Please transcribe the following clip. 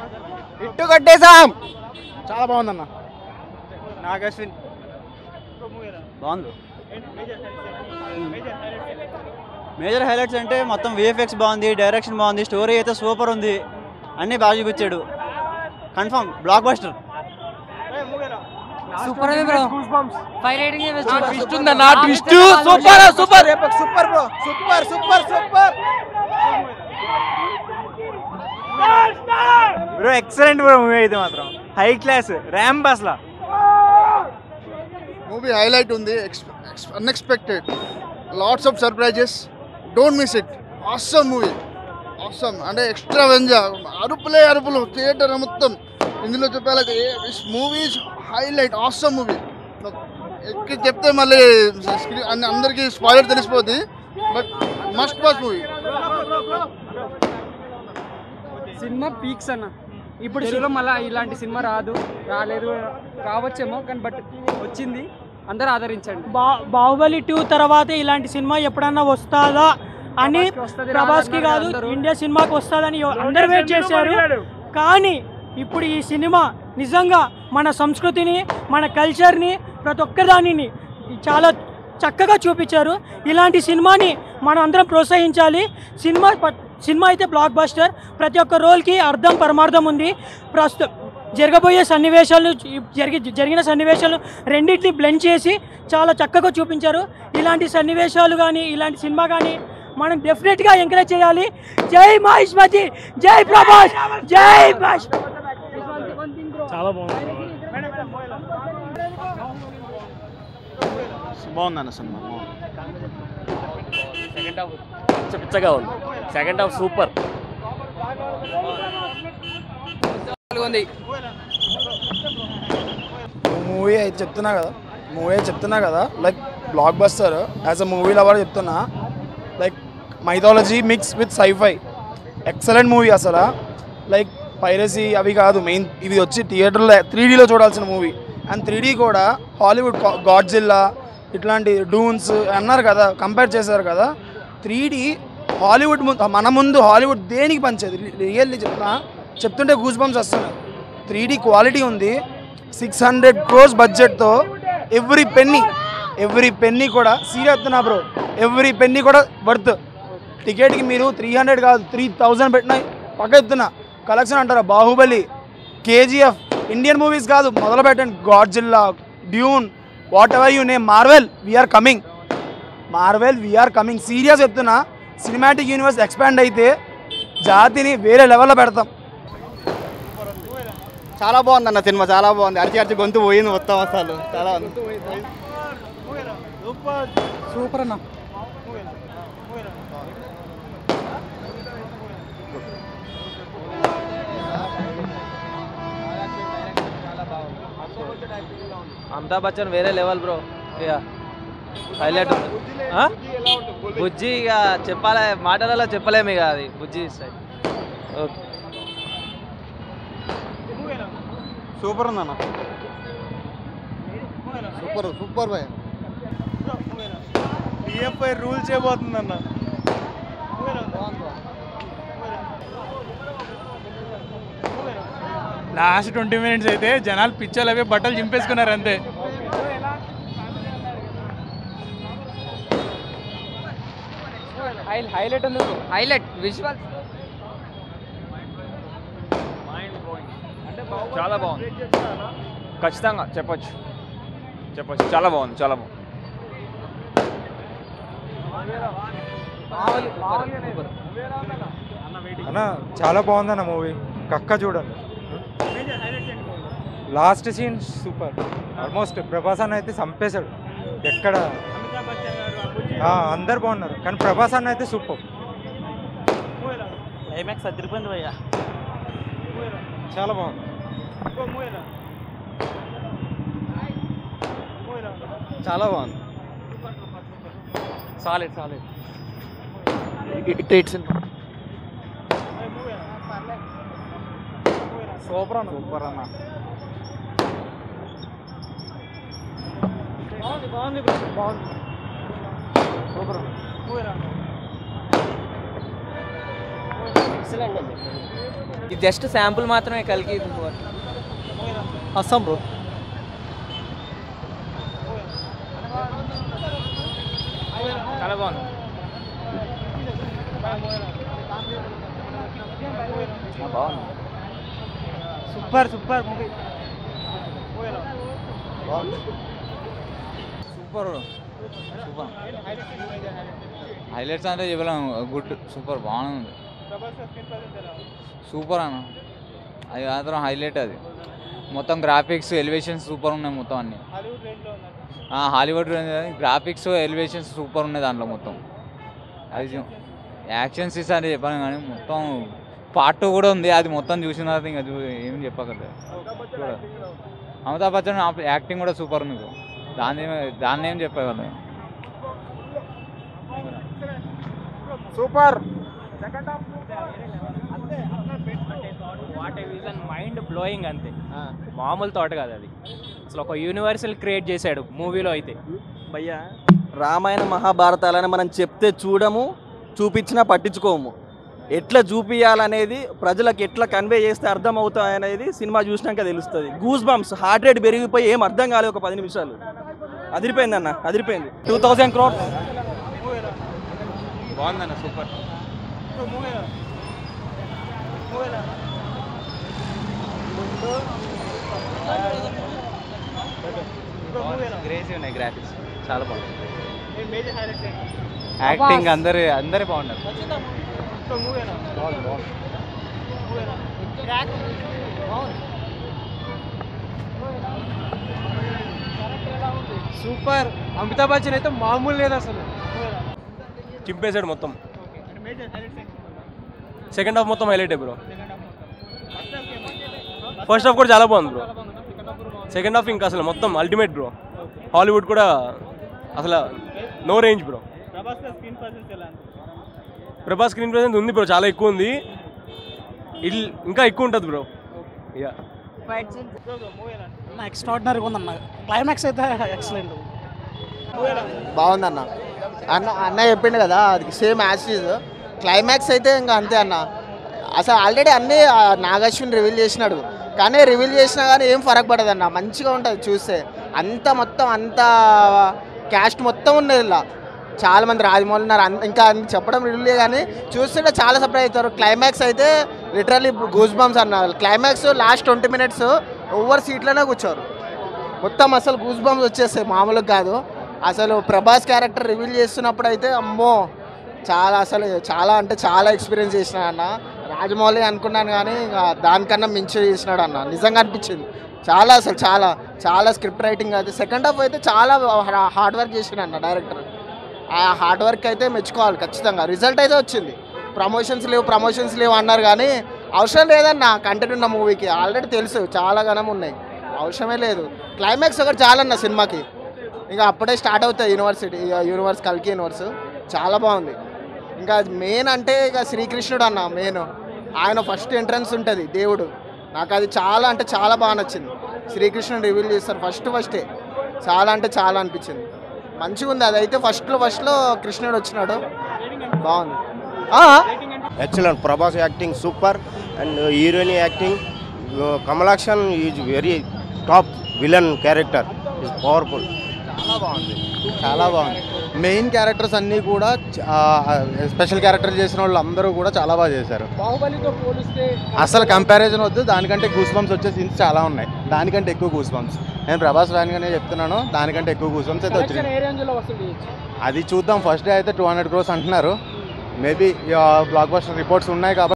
ఇట్టు కట్టేసాం చాలా బాగుందన్న నాగ్ అశ్విన్ బాగుంది మేజర్ హైలైట్స్ అంటే మొత్తం విఎఫ్ఎక్స్ బాగుంది డైరెక్షన్ బాగుంది స్టోరీ అయితే సూపర్ ఉంది అన్నీ బాగా చూపించాడు confirm blockbuster super bro five rating twist ఉందన్న twist super super super bro super super super bro excellent bro movie అయితే మాత్రం హై క్లాస్ ర్యాంప్ అసలు మూవీ హైలైట్ ఉంది unexpected lots of surprises don't miss it awesome movie awesome అంటే extra వెంజా అరుపులే అరుపులు theatre మొత్తం ఇందులో చెప్పాలంటే మూవీస్ హైలైట్ ఆసమ్ మూవీ ఎక్కి చెప్తే మళ్ళీ స్క్రీన్ అన్ని అందరికీ స్పాయిలర్ తెలిసిపోద్ది బట్ మస్ట్ వాచ్ మూవీ సినిమా పీక్స్ అన్న ఇప్పుడు తెలుగులో మళ్ళీ ఇలాంటి సినిమా రాదు రాలేదు రావచ్చేమో కానీ బట్ వచ్చింది అందరూ ఆదరించండి బా బాహుబలి టూ తర్వాత ఇలాంటి సినిమా ఎప్పుడన్నా వస్తుందా అని ప్రభాస్కి వస్తది ప్రభాస్కి రాదన్నారు కాదు అందరూ. ఇండియా సినిమాకి వస్తుందని అందరు వెయిట్ చేశారు కానీ ఇప్పుడు ఈ సినిమా నిజంగా మన సంస్కృతిని మన కల్చర్ని ప్రతి ఒక్క దానిని చాలా చక్కగా చూపించారు ఇలాంటి సినిమాని మనం అందరం ప్రోత్సహించాలి సినిమా ప- సినిమా అయితే బ్లాక్ బస్టర్ ప్రతి ఒక్క రోల్కి అర్థం పరమార్థం ఉంది ప్రస్తుతం జరగబోయే సన్నివేశాలు జరిగి జరిగిన సన్నివేశాలు రెండింటిని బ్లెండ్ చేసి చాలా చక్కగా చూపించారు ఇలాంటి సన్నివేశాలు కానీ ఇలాంటి సినిమా కానీ మనం డెఫినెట్గా ఎంకరేజ్ చేయాలి జై మహేష్మతి జై ప్రభాస్ జై మహేష్ చాలా బాగుంది బాగుందన్న సినిమా సెకండ్ హాఫ్ పిచ్చగా ఉంది సెకండ్ హాఫ్ సూపర్ ఉంది మూవీ అయితే చెప్తున్నా కదా మూవీ అయితే చెప్తున్నా కదా like blockbuster as a movie lover చెప్తున్నా like mythology mix with scifi excellent movie అసలు లైక్ పైరసీ అవి కాదు మెయిన్ ఇది వచ్చి థియేటర్లో త్రీ డీలో చూడాల్సిన మూవీ అండ్ త్రీ డీ కూడా హాలీవుడ్ గాడ్జిల్లా ఇట్లాంటి డూన్స్ అన్నారు కదా కంపేర్ చేశారు కదా త్రీ డీ హాలీవుడ్ ముందు మన ముందు హాలీవుడ్ దేనికి పంచేది రియల్లీ చెప్తున్నా చెప్తుంటే గూస్ బంప్స్ వస్తున్నాయి త్రీ డీ క్వాలిటీ ఉంది సిక్స్ హండ్రెడ్ క్రోస్ బడ్జెట్తో ఎవ్రీ పెన్నీ ఎవ్రీ పెన్నీ కూడా సీరియస్ బ్రో ఎవ్రీ పెన్నీ కూడా వర్త్ టికెట్కి మీరు త్రీ హండ్రెడ్ కాదు త్రీ థౌజండ్ పెట్టినా పక్క ఎత్తున్నా కలెక్షన్ అంటారా బాహుబలి కేజీఎఫ్ ఇండియన్ మూవీస్ కాదు మొదలు పెట్టండి Godzilla Dune whatever you name Marvel we are coming Marvel we are coming serious చెప్తున్నా సినిమాటిక్ యూనివర్స్ ఎక్స్పాండ్ అయితే జాతిని వేరే లెవెల్లో పెడతాం చాలా బాగుంది అన్న సినిమా చాలా బాగుంది అరిచి అరిచి గొంతు పోయింది మొత్తం అసలు చాలా సూపర్ అన్న అమితాబ్ బచ్చన్ వేరే లెవెల్ బ్రో ఇక హైలైట్ ఉంది ఆ? బుజ్జి ఇక చెప్పాలి మాటలలో చెప్పలేము ఇక అది బుజ్జి స్టైల్ ఓకే సూపర్ ఉందన్న సూపర్ సూపర్ భయ టీఎఫ్ఐ రూల్ చేయబోతుందన్న లాస్ట్ ట్వంటీ మినిట్స్ అయితే జనాలు పిచ్చలు అవి బట్టలు చింపేసుకున్నారు అంతే హైలైట్ ఉంది హైలైట్ విజువల్ చాలా బాగుంది ఖచ్చితంగా చెప్పొచ్చు చెప్పొచ్చు చాలా బాగుంది చాలా బాగుంది అన్న చాలా బాగుందన్న మూవీ కక్క చూడండి last scene super almost Prabhas అన్న అయితే చంపేశాడు ఎక్కడ ఆ, అందరు బాగున్నారు కానీ ప్రభాస్ అన్న అయితే సూపర్ క్లైమాక్స్ అదిరిపోయింది భయ్యా చాలా బాగుంది చాలా బాగుంది solid solid it it's super అన్న సూపర్ అన్న బాగుంది బాగుంది బ్రో బాగుంది సూపర్ మూవీ రా. ఎక్సలెంట్ ఉంది ఇది జస్ట్ శాంపుల్ మాత్రమే కలిగి అస్సాం బ్రో చాలా బాగుంది బాగుంది super super movie super super highlights అంటే చెప్పలేము గుడ్ సూపర్ బాగుంది సూపర్ అన్న అది మాత్రం హైలైట్ అది మొత్తం గ్రాఫిక్స్ ఎలివేషన్స్ సూపర్ ఉన్నాయి మొత్తం అన్ని ఆ, హాలీవుడ్ గ్రాఫిక్స్ ఎలివేషన్స్ సూపర్ ఉన్నాయి దాంట్లో మొత్తం అది యాక్షన్ సీన్స్ అంటే చెప్పాను కానీ మొత్తం పార్ట్ టూ కూడా ఉంది అది మొత్తం చూసిన తర్వాత ఇంకా చూ ఏం చెప్పకలేదు చూడ అమితాబ్ బచ్చన్ యాక్టింగ్ కూడా సూపర్ ఉంది bro. దాన్ని దాన్ని ఏం చెప్పగలను super what a vision mind blowing అంతే మామూలు తోట కాదు అది అసలు ఒక యూనివర్సల్ క్రియేట్ చేశాడు మూవీలో అయితే భయ్యా రామాయణ మహాభారతాలని మనం చెప్తే చూడము చూపించినా పట్టించుకోము ఎట్లా చూపియాలనేది ప్రజలకు ఎట్లా కన్వే చేస్తే అర్థం అవుతాయి అనేది సినిమా చూసినాక తెలుస్తుంది గూస్ బంప్స్ హార్ట్ రేట్ పెరిగిపోయి ఏం అర్థం కాలేదు ఒక పది నిమిషాలు అదిరిపోయింది అన్న అదిరిపోయింది టూ థౌజండ్ క్రోర్ బాగుందన్న సూపర్ గ్రేసీ ఉన్నాయి గ్రాఫిక్స్ చాలా బాగుంది యాక్టింగ్ అందరు అందరే బాగున్నారు సూపర్ అమితాబ్ బచ్చన్ అయితే మామూలు లేదు అసలు చింపేశాడు మొత్తం సెకండ్ హాఫ్ మొత్తం హైలైట్ బ్రో ఫస్ట్ హాఫ్ కూడా చాలా బాగుంది బ్రో సెకండ్ హాఫ్ ఇంకా అసలు మొత్తం అల్టిమేట్ బ్రో హాలీవుడ్ కూడా అసలు no range bro Prabhas screen presence ఉంది బ్రో చాలా ఎక్కువ ఉంది ఇది ఇంకా ఎక్కువ ఉంటుంది బ్రో యా ఎక్స్ట్రాడినరీగా ఉందన్న క్లైమాక్స్ అయితే ఎక్సలెంట్ బాగుందన్న అన్న అన్న చెప్పిండు కదా అది సేమ్ యాసిడ్ క్లైమాక్స్ అయితే ఇంకా అంతే అన్న అసలు ఆల్రెడీ అన్నీ ఆ, నాగార్జున రివీల్ చేసినాడు కానీ రివీల్ చేసినా కానీ ఏం ఫరక్ పడదన్న మంచిగా ఉంటుంది చూస్తే అంత మొత్తం అంత క్యాస్ట్ మొత్తం ఉన్నది ఇలా చాలా మంది రాజమౌళి ఉన్నారు అన్- ఇంకా అన్ని చెప్పడం రివీల్ కానీ చూస్తుంటే చాలా సర్ప్రైజ్ అవుతారు క్లైమాక్స్ అయితే లిటరల్లీ గూస్ బంప్స్ అన్నారు climax last twenty minutes over సీట్లోనే కూర్చోరు మొత్తం అసలు గూస్ బంప్స్ వచ్చేస్తాయి మామూలుగా కాదు అసలు ప్రభాస్ క్యారెక్టర్ రివీల్ చేస్తున్నప్పుడు అయితే అమ్మో చాలా అసలు చాలా అంటే చాలా ఎక్స్పీరియన్స్ చేసిన అన్న రాజమౌళి అనుకున్నాను కానీ ఇంకా దానికన్నా మించి చేసినాడు అన్న నిజంగా అనిపించింది చాలా అసలు చాలా చాలా స్క్రిప్ట్ రైటింగ్ అయితే సెకండ్ హాఫ్ అయితే చాలా హార్డ్ వర్క్ చేసిన అన్న డైరెక్టర్ ఆ హార్డ్ వర్క్ అయితే మెచ్చుకోవాలి ఖచ్చితంగా రిజల్ట్ అయితే వచ్చింది ప్రమోషన్స్ లేవు ప్రమోషన్స్ లేవు అన్నారు కానీ అవసరం లేదన్న కంటెంట్ ఉన్న మూవీకి ఆల్రెడీ తెలుసు చాలా గణం ఉన్నాయి అవసరమే లేదు క్లైమాక్స్ ఒకటి చాలన్న సినిమాకి ఇంకా అప్పుడే స్టార్ట్ అవుతాయి యూనివర్సిటీ యూనివర్స్ కల్కి యూనివర్స్ చాలా బాగుంది ఇంకా మెయిన్ అంటే ఇక శ్రీకృష్ణుడు అన్న మెయిన్ ఆయన ఫస్ట్ ఎంట్రన్స్ ఉంటుంది దేవుడు నాకు అది చాలా అంటే చాలా బాగా నచ్చింది శ్రీకృష్ణుడు రివీల్ చేస్తారు ఫస్ట్ ఫస్టే చాలా అంటే చాలా అనిపించింది మంచిగా ఉంది అదైతే ఫస్ట్లో ఫస్ట్లో కృష్ణుడు వచ్చినాడు బాగుంది excellent Prabhas acting super and heroine acting కమలాక్షన్ is very top villain character is powerful చాలా బాగుంది చాలా బాగుంది మెయిన్ క్యారెక్టర్స్ అన్నీ కూడా స్పెషల్ క్యారెక్టర్ చేసిన వాళ్ళు అందరూ కూడా చాలా బాగా చేశారు బాహుబలితో పోలిస్తే అసలు కంపారిజన్ వద్దు దానికంటే గూస్ బంప్స్ వచ్చే సీన్స్ చాలా ఉన్నాయి దానికంటే ఎక్కువ గూస్ బంప్స్ నేను ప్రభాస్ ఫ్యాన్గానే చెప్తున్నాను దానికంటే ఎక్కువ గూస్ బంప్స్ అయితే కలెక్షన్ వచ్చినాయి ఏ రేంజ్ లో వసూలు చేయొచ్చు అది చూద్దాం ఫస్ట్ డే అయితే టూ హండ్రెడ్ క్రోస్ అంటున్నారు మేబీ బ్లాక్ బస్టర్ రిపోర్ట్స్ ఉన్నాయి కాబట్టి